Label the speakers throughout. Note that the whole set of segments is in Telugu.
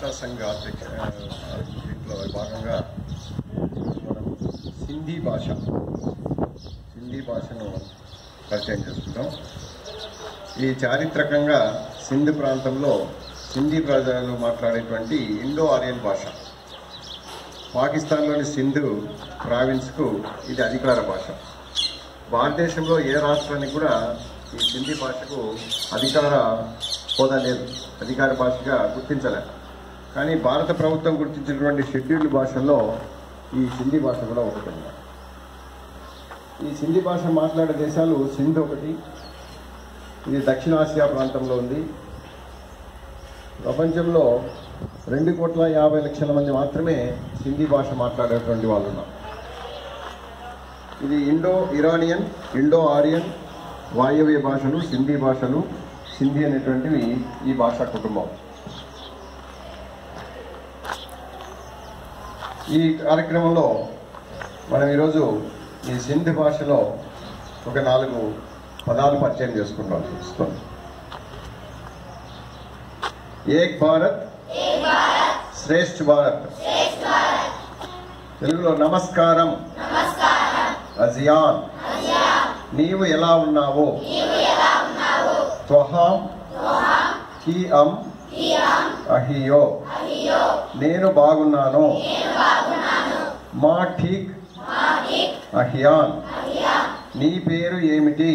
Speaker 1: భాషా సంఘ అధ్యక్ష ఆ, దీంట్లో భాగంగా మనం హిందీ భాష హిందీ భాషను పరిచయం చేసుకుంటాం ఈ చారిత్రకంగా సింధ్ ప్రాంతంలో సింధీ ప్రజలు మాట్లాడేటువంటి ఇండో ఆరియన్ భాష పాకిస్తాన్లోని సింధు ప్రావిన్స్కు ఇది అధికార భాష భారతదేశంలో ఏ రాష్ట్రానికి కూడా ఈ సింధీ భాషకు అధికార హోదా లేదు అధికార భాషగా గుర్తించలే కానీ భారత ప్రభుత్వం గుర్తించినటువంటి షెడ్యూల్డ్ భాషల్లో ఈ సింధీ భాష కూడా ఒకటి ఉంది. ఈ సింధీ భాష మాట్లాడే దేశాలు సింధ్ ఒకటి ఇది దక్షిణాసియా ప్రాంతంలో ఉంది ప్రపంచంలో రెండు కోట్ల యాభై లక్షల మంది మాత్రమే హిందీ భాష మాట్లాడేటువంటి వాళ్ళు ఉన్నారు ఇది ఇండో ఇరానియన్ ఇండో ఆరియన్ వాయవ్య భాషలు సింధీ భాషలు సింధీ అనేటువంటివి ఈ భాషా కుటుంబం ఈ కార్యక్రమంలో మనం ఈరోజు ఈ సింధ్ భాషలో ఒక నాలుగు పదాలు పరిచయం చేసుకుంటాం చూసుకోండి ఏక్ భారత్ శ్రేష్ఠ భారత్ తెలుగులో నమస్కారం అజియాన్ నీవు ఎలా ఉన్నావు త్వహాం కి అం అహియో నేను బాగున్నాను మా ఠీక్ అహియాన్ నీ పేరు ఏమిటి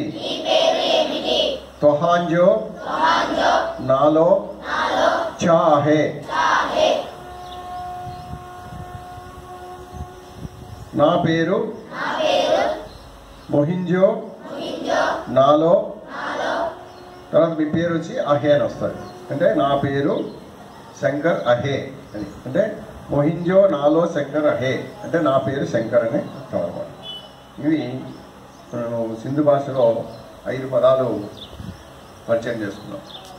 Speaker 1: త్వహాంజో నాలో చాహే నా పేరు మొహింజో నాలో తర్వాత మీ పేరు వచ్చి అహే అని వస్తుంది అంటే నా పేరు శంకర్ అహే అని అంటే మొహింజో నాలో శంకర్ అహే అంటే నా పేరు శంకర్ అని అర్థం అన్నమాట ఇవి మనం సింధు భాషలో ఐదు పదాలు పరిచయం చేసుకున్నాం